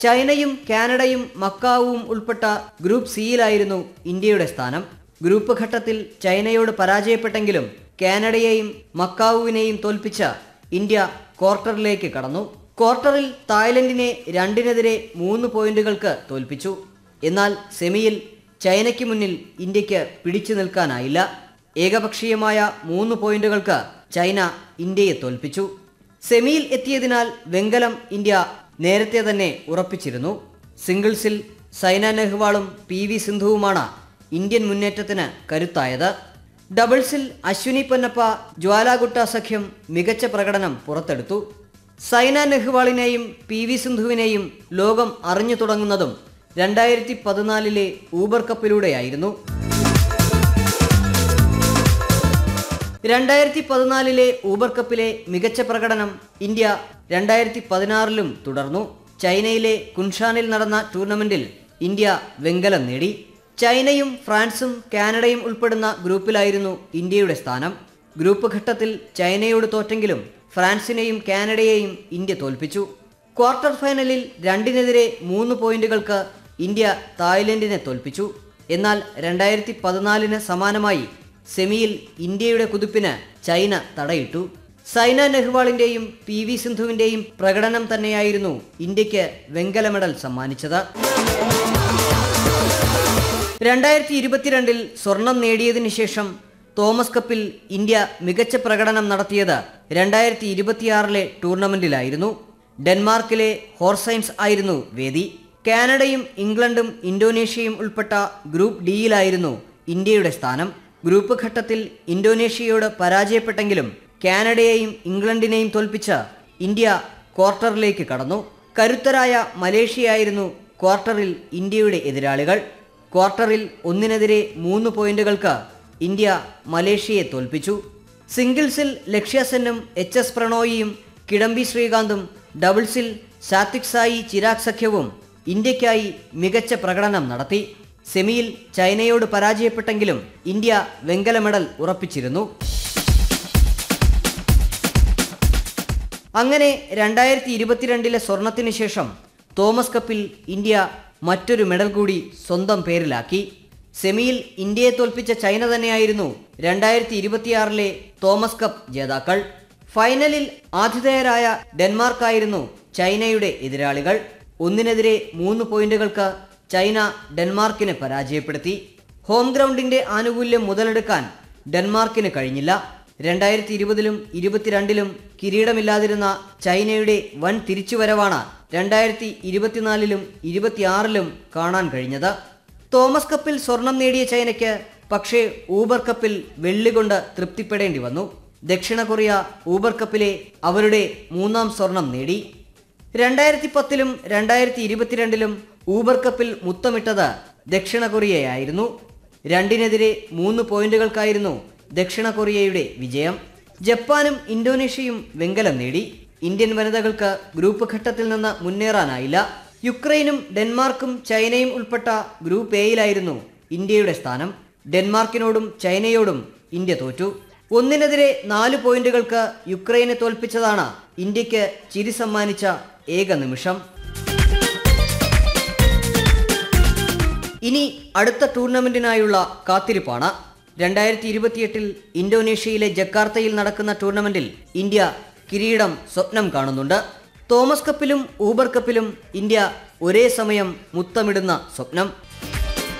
ചൈനയും കാനഡയും മക്കാവും ഉൾപ്പെട്ട ഗ്രൂപ്പ് സിയിലായിരുന്നു ഇന്ത്യയുടെ സ്ഥാനം ഗ്രൂപ്പ് ഘട്ടത്തിൽ ചൈനയോട് പരാജയപ്പെട്ടെങ്കിലും കാനഡയെയും മക്കാവുവിനെയും തോൽപ്പിച്ച ഇന്ത്യ ക്വാർട്ടറിലേക്ക് കടന്നു ക്വാർട്ടറിൽ തായ്ലൻഡിനെ രണ്ടിനെതിരെ മൂന്ന് പോയിന്റുകൾക്ക് തോൽപ്പിച്ചു എന്നാൽ സെമിയിൽ ചൈനയ്ക്ക് മുന്നിൽ ഇന്ത്യക്ക് പിടിച്ചു നിൽക്കാനായില്ല ഏകപക്ഷീയമായ മൂന്ന് പോയിന്റുകൾക്ക് ചൈന ഇന്ത്യയെ തോൽപ്പിച്ചു സെമിയിൽ എത്തിയതിനാൽ വെങ്കലം ഇന്ത്യ നേരത്തെ തന്നെ ഉറപ്പിച്ചിരുന്നു സിംഗിൾസിൽ സൈന നെഹ്വാളും പി വി സിന്ധുവുമാണ് ഇന്ത്യൻ മുന്നേറ്റത്തിന് കരുത്തായത് ഡബിൾസിൽ അശ്വിനി പൊന്നപ്പ ജ്വാലാഗുട്ട സഖ്യം മികച്ച പ്രകടനം പുറത്തെടുത്തു സൈന നെഹ്വാളിനെയും പി വി സിന്ധുവിനെയും ലോകം അറിഞ്ഞു തുടങ്ങുന്നതും രണ്ടായിരത്തി പതിനാലിലെ ഊബർ കപ്പിലൂടെയായിരുന്നു രണ്ടായിരത്തി പതിനാലിലെ ഊബർ കപ്പിലെ മികച്ച പ്രകടനം ഇന്ത്യ രണ്ടായിരത്തി പതിനാറിലും തുടർന്നു ചൈനയിലെ കുൻഷാനിൽ നടന്ന ടൂർണമെന്റിൽ ഇന്ത്യ വെങ്കലം നേടി ചൈനയും ഫ്രാൻസും കാനഡയും ഉൾപ്പെടുന്ന ഗ്രൂപ്പിലായിരുന്നു ഇന്ത്യയുടെ സ്ഥാനം ഗ്രൂപ്പ് ഘട്ടത്തിൽ ചൈനയോട് തോറ്റെങ്കിലും ഫ്രാൻസിനെയും കാനഡയെയും ഇന്ത്യ തോൽപ്പിച്ചു ക്വാർട്ടർ ഫൈനലിൽ രണ്ടിനെതിരെ മൂന്ന് പോയിന്റുകൾക്ക് ഇന്ത്യ തായ്ലൻഡിനെ തോൽപ്പിച്ചു എന്നാൽ രണ്ടായിരത്തി പതിനാലിന് സമാനമായി സെമിയിൽ ഇന്ത്യയുടെ കുതിപ്പിന് ചൈന തടയിട്ടു സൈന നെഹ്വാളിന്റെയും പി വി സിന്ധുവിന്റെയും പ്രകടനം തന്നെയായിരുന്നു ഇന്ത്യക്ക് വെങ്കല മെഡൽ സമ്മാനിച്ചത് രണ്ടായിരത്തി ഇരുപത്തിരണ്ടിൽ സ്വർണം നേടിയതിനു ശേഷം തോമസ് കപ്പിൽ ഇന്ത്യ മികച്ച പ്രകടനം നടത്തിയത് രണ്ടായിരത്തി ഇരുപത്തിയാറിലെ ടൂർണമെന്റിലായിരുന്നു ഡെൻമാർക്കിലെ ഹോർസൈൻസ് ആയിരുന്നു വേദി കാനഡയും ഇംഗ്ലണ്ടും ഇന്തോനേഷ്യയും ഉൾപ്പെട്ട ഗ്രൂപ്പ് ഡിയിലായിരുന്നു ഇന്ത്യയുടെ സ്ഥാനം ഗ്രൂപ്പ് ഘട്ടത്തിൽ ഇന്തോനേഷ്യയോട് പരാജയപ്പെട്ടെങ്കിലും കാനഡയെയും ഇംഗ്ലണ്ടിനെയും തോൽപ്പിച്ച ഇന്ത്യ ക്വാർട്ടറിലേക്ക് കടന്നു കരുത്തരായ മലേഷ്യയായിരുന്നു ക്വാർട്ടറിൽ ഇന്ത്യയുടെ എതിരാളികൾ ക്വാർട്ടറിൽ ഒന്നിനെതിരെ മൂന്ന് പോയിന്റുകൾക്ക് ഇന്ത്യ മലേഷ്യയെ തോൽപ്പിച്ചു സിംഗിൾസിൽ ലക്ഷ്യസെന്നും എച്ച് എസ് പ്രണോയിയും കിഡംബി ശ്രീകാന്തും ഡബിൾസിൽ സാത്വിക് സായി ചിരാഗ് സഖ്യവും ഇന്ത്യക്കായി മികച്ച പ്രകടനം നടത്തി സെമിയിൽ ചൈനയോട് പരാജയപ്പെട്ടെങ്കിലും ഇന്ത്യ വെങ്കല മെഡൽ ഉറപ്പിച്ചിരുന്നു അങ്ങനെ രണ്ടായിരത്തി ഇരുപത്തിരണ്ടിലെ സ്വർണത്തിന് ശേഷം തോമസ് കപ്പിൽ ഇന്ത്യ മറ്റൊരു മെഡൽ കൂടി സ്വന്തം പേരിലാക്കി സെമിയിൽ ഇന്ത്യയെ തോൽപ്പിച്ച ചൈന തന്നെയായിരുന്നു രണ്ടായിരത്തി ഇരുപത്തിയാറിലെ തോമസ് കപ്പ് ജേതാക്കൾ ഫൈനലിൽ ആതിഥേയരായ ഡെൻമാർക്കായിരുന്നു ചൈനയുടെ എതിരാളികൾ ഒന്നിനെതിരെ മൂന്ന് പോയിന്റുകൾക്ക് ചൈന ഡെൻമാർക്കിനെ പരാജയപ്പെടുത്തി ഹോം ഗ്രൗണ്ടിന്റെ ആനുകൂല്യം മുതലെടുക്കാൻ ഡെൻമാർക്കിന് കഴിഞ്ഞില്ല രണ്ടായിരത്തി ഇരുപതിലും ഇരുപത്തിരണ്ടിലും കിരീടമില്ലാതിരുന്ന ചൈനയുടെ വൻ തിരിച്ചുവരവാണ് രണ്ടായിരത്തി ഇരുപത്തിനാലിലും ഇരുപത്തിയാറിലും കാണാൻ കഴിഞ്ഞത് തോമസ് കപ്പിൽ സ്വർണം നേടിയ ചൈനയ്ക്ക് പക്ഷേ ഊബർ കപ്പിൽ വെള്ളി കൊണ്ട് തൃപ്തിപ്പെടേണ്ടി വന്നു ദക്ഷിണ കൊറിയ ഊബർ കപ്പിലെ അവരുടെ മൂന്നാം സ്വർണം നേടി രണ്ടായിരത്തി പത്തിലും രണ്ടായിരത്തി ഇരുപത്തിരണ്ടിലും ഊബർ കപ്പിൽ മുത്തമിട്ടത് ദക്ഷിണ കൊറിയയായിരുന്നു രണ്ടിനെതിരെ മൂന്ന് പോയിന്റുകൾക്കായിരുന്നു ദക്ഷിണ കൊറിയയുടെ വിജയം ജപ്പാനും ഇന്തോനേഷ്യയും വെങ്കലം നേടി ഇന്ത്യൻ വനിതകൾക്ക് ഗ്രൂപ്പ് ഘട്ടത്തിൽ നിന്ന് മുന്നേറാനായില്ല യുക്രൈനും ഡെൻമാർക്കും ചൈനയും ഉൾപ്പെട്ട ഗ്രൂപ്പ് എയിലായിരുന്നു ഇന്ത്യയുടെ സ്ഥാനം ഡെൻമാർക്കിനോടും ചൈനയോടും ഇന്ത്യ തോറ്റു ഒന്നിനെതിരെ നാല് പോയിന്റുകൾക്ക് യുക്രൈനെ തോൽപ്പിച്ചതാണ് ഇന്ത്യക്ക് ചിരി സമ്മാനിച്ച ഏക നിമിഷം ഇനി അടുത്ത ടൂർണമെന്റിനായുള്ള കാത്തിരിപ്പാണ് രണ്ടായിരത്തി ഇരുപത്തിയെട്ടിൽ ഇന്തോനേഷ്യയിലെ ജക്കാർത്തയിൽ നടക്കുന്ന ടൂർണമെന്റിൽ ഇന്ത്യ കിരീടം സ്വപ്നം കാണുന്നുണ്ട് തോമസ് കപ്പിലും ഊബർ കപ്പിലും ഇന്ത്യ ഒരേ സമയം മുത്തമിടുന്ന സ്വപ്നം